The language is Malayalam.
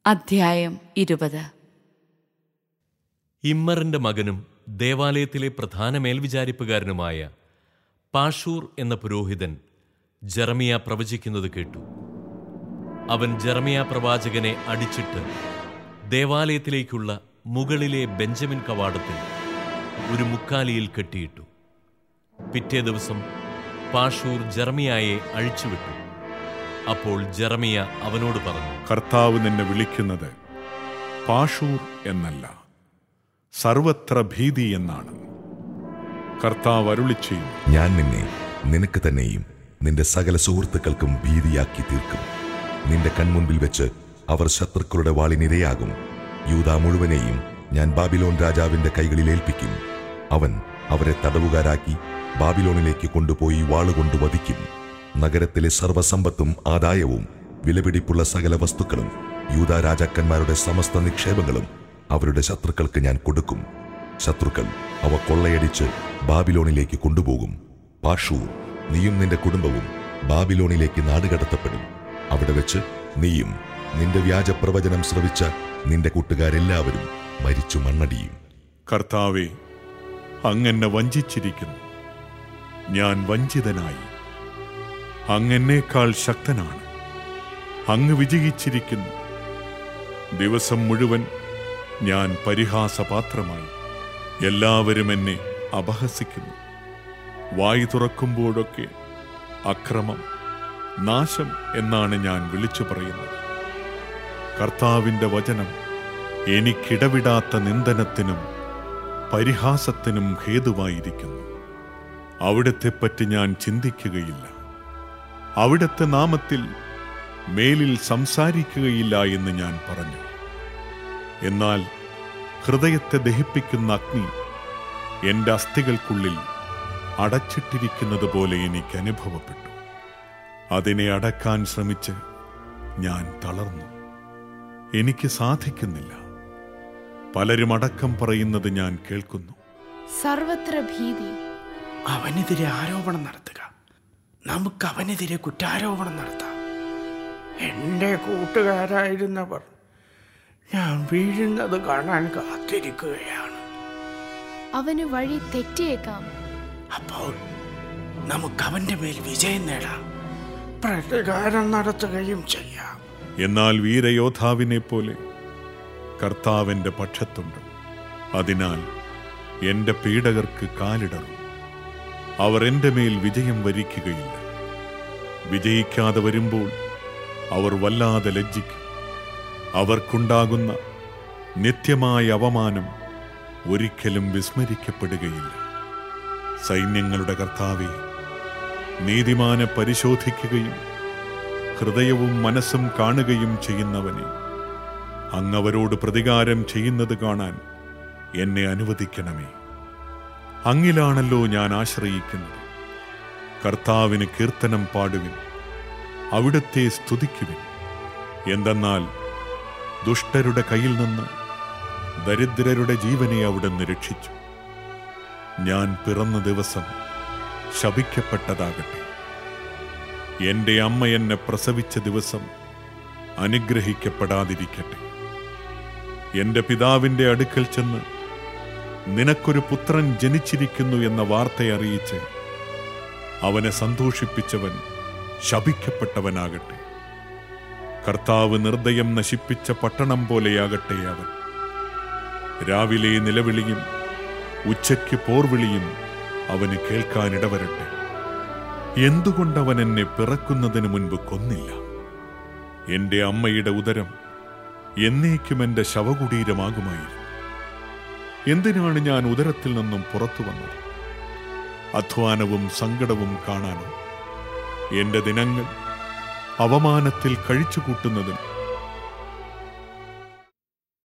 അധ്യായം ഇരുപത് ഇമ്മറിന്റെ മകനും ദേവാലയത്തിലെ പ്രധാന മേൽവിചാരിപ്പുകാരനുമായ പാഷൂർ എന്ന പുരോഹിതൻ ജെറമിയ പ്രവചിക്കുന്നത് കേട്ടു അവൻ ജെറമിയ പ്രവാചകനെ അടിച്ചിട്ട് ദേവാലയത്തിലേക്കുള്ള മുകളിലെ ബെഞ്ചമിൻ കവാടത്തിൽ ഒരു മുക്കാലിയിൽ കെട്ടിയിട്ടു പിറ്റേ ദിവസം പാഷൂർ ജെറമിയായെ അഴിച്ചുവിട്ടു അപ്പോൾ ജെറമിയ അവനോട് പറഞ്ഞു കർത്താവ് നിന്നെ വിളിക്കുന്നത് പാഷൂർ എന്നല്ല സർവത്ര ഭീതി എന്നാണ് കർത്താവ് അരുളി ചെയ്യും ഞാൻ നിന്നെ നിനക്ക് തന്നെയും നിന്റെ സകല സുഹൃത്തുക്കൾക്കും ഭീതിയാക്കി തീർക്കും നിന്റെ കൺമുൻപിൽ വെച്ച് അവർ ശത്രുക്കളുടെ വാളിനിരയാകും യൂത മുഴുവനെയും ഞാൻ ബാബിലോൺ രാജാവിന്റെ കൈകളിൽ ഏൽപ്പിക്കും അവൻ അവരെ തടവുകാരാക്കി ബാബിലോണിലേക്ക് കൊണ്ടുപോയി വാളുകൊണ്ട് വധിക്കും നഗരത്തിലെ സർവസമ്പത്തും ആദായവും വിലപിടിപ്പുള്ള സകല വസ്തുക്കളും യൂത രാജാക്കന്മാരുടെ സമസ്ത നിക്ഷേപങ്ങളും അവരുടെ ശത്രുക്കൾക്ക് ഞാൻ കൊടുക്കും ശത്രുക്കൾ അവ കൊള്ളയടിച്ച് ബാബിലോണിലേക്ക് കൊണ്ടുപോകും പാഷൂർ നീയും നിന്റെ കുടുംബവും ബാബിലോണിലേക്ക് നാടുകടത്തപ്പെടും അവിടെ വെച്ച് നീയും നിന്റെ വ്യാജപ്രവചനം ശ്രവിച്ച നിന്റെ കൂട്ടുകാരെല്ലാവരും മരിച്ചു മണ്ണടിയും കർത്താവെ അങ്ങെന്നെ വഞ്ചിച്ചിരിക്കുന്നു ഞാൻ വഞ്ചിതനായി അങ്ങെന്നേക്കാൾ ശക്തനാണ് അങ്ങ് വിജയിച്ചിരിക്കുന്നു ദിവസം മുഴുവൻ ഞാൻ പരിഹാസപാത്രമായി എല്ലാവരും എന്നെ അപഹസിക്കുന്നു വായി തുറക്കുമ്പോഴൊക്കെ അക്രമം നാശം എന്നാണ് ഞാൻ വിളിച്ചു പറയുന്നത് കർത്താവിന്റെ വചനം എനിക്കിടവിടാത്ത നിന്ദനത്തിനും പരിഹാസത്തിനും ഹേതുവായിരിക്കുന്നു അവിടത്തെപ്പറ്റി ഞാൻ ചിന്തിക്കുകയില്ല അവിടുത്തെ നാമത്തിൽ മേലിൽ സംസാരിക്കുകയില്ല എന്ന് ഞാൻ പറഞ്ഞു എന്നാൽ ഹൃദയത്തെ ദഹിപ്പിക്കുന്ന അഗ്നി എന്റെ അസ്ഥികൾക്കുള്ളിൽ അടച്ചിട്ടിരിക്കുന്നത് പോലെ എനിക്ക് അനുഭവപ്പെട്ടു അതിനെ അടക്കാൻ ശ്രമിച്ച് ഞാൻ തളർന്നു എനിക്ക് സാധിക്കുന്നില്ല പലരും അടക്കം പറയുന്നത് ഞാൻ കേൾക്കുന്നു സർവത്ര ഭീതി അവനെതിരെ ആരോപണം നടത്തുക നമുക്ക് അവനെതിരെ കുറ്റാരോപണം നടത്താം എൻ്റെ കൂട്ടുകാരായിരുന്നവർ ഞാൻ വീഴുന്നത് കാണാൻ കാത്തിരിക്കുകയാണ് അവന് വഴി തെറ്റിയേക്കാം അപ്പോൾ നമുക്ക് അവൻ്റെ മേൽ വിജയം നേടാം പ്രതികാരം നടത്തുകയും ചെയ്യാം എന്നാൽ വീരയോദ്ധാവിനെ പോലെ കർത്താവിന്റെ പക്ഷത്തുണ്ട് അതിനാൽ എന്റെ പീഡകർക്ക് കാലിടറും അവർ എന്റെ മേൽ വിജയം വരിക്കുകയില്ല വിജയിക്കാതെ വരുമ്പോൾ അവർ വല്ലാതെ ലജ്ജിക്കും അവർക്കുണ്ടാകുന്ന നിത്യമായ അവമാനം ഒരിക്കലും വിസ്മരിക്കപ്പെടുകയില്ല സൈന്യങ്ങളുടെ കർത്താവെ നീതിമാനെ പരിശോധിക്കുകയും ഹൃദയവും മനസ്സും കാണുകയും ചെയ്യുന്നവനെ അങ്ങവരോട് പ്രതികാരം ചെയ്യുന്നത് കാണാൻ എന്നെ അനുവദിക്കണമേ അങ്ങിലാണല്ലോ ഞാൻ ആശ്രയിക്കുന്നത് കർത്താവിന് കീർത്തനം പാടുവിൻ അവിടുത്തെ സ്തുതിക്കുവിൻ എന്തെന്നാൽ ദുഷ്ടരുടെ കയ്യിൽ നിന്ന് ദരിദ്രരുടെ ജീവനെ അവിടുന്ന് രക്ഷിച്ചു ഞാൻ പിറന്ന ദിവസം ശപിക്കപ്പെട്ടതാകട്ടെ എന്റെ അമ്മ എന്നെ പ്രസവിച്ച ദിവസം അനുഗ്രഹിക്കപ്പെടാതിരിക്കട്ടെ എന്റെ പിതാവിന്റെ അടുക്കൽ ചെന്ന് നിനക്കൊരു പുത്രൻ ജനിച്ചിരിക്കുന്നു എന്ന വാർത്ത അറിയിച്ച് അവനെ സന്തോഷിപ്പിച്ചവൻ ശപിക്കപ്പെട്ടവനാകട്ടെ കർത്താവ് നിർദ്ദയം നശിപ്പിച്ച പട്ടണം പോലെയാകട്ടെ അവൻ രാവിലെ നിലവിളിയും ഉച്ചയ്ക്ക് പോർവിളിയും അവന് കേൾക്കാനിടവരട്ടെ എന്തുകൊണ്ടവൻ എന്നെ പിറക്കുന്നതിന് മുൻപ് കൊന്നില്ല എന്റെ അമ്മയുടെ ഉദരം എന്നേക്കും എന്റെ ശവകുടീരമാകുമായിരുന്നു എന്തിനാണ് ഞാൻ ഉദരത്തിൽ നിന്നും പുറത്തു വന്നത് അധ്വാനവും സങ്കടവും കാണാനും എന്റെ ദിനങ്ങൾ അവമാനത്തിൽ കഴിച്ചുകൂട്ടുന്നതിന്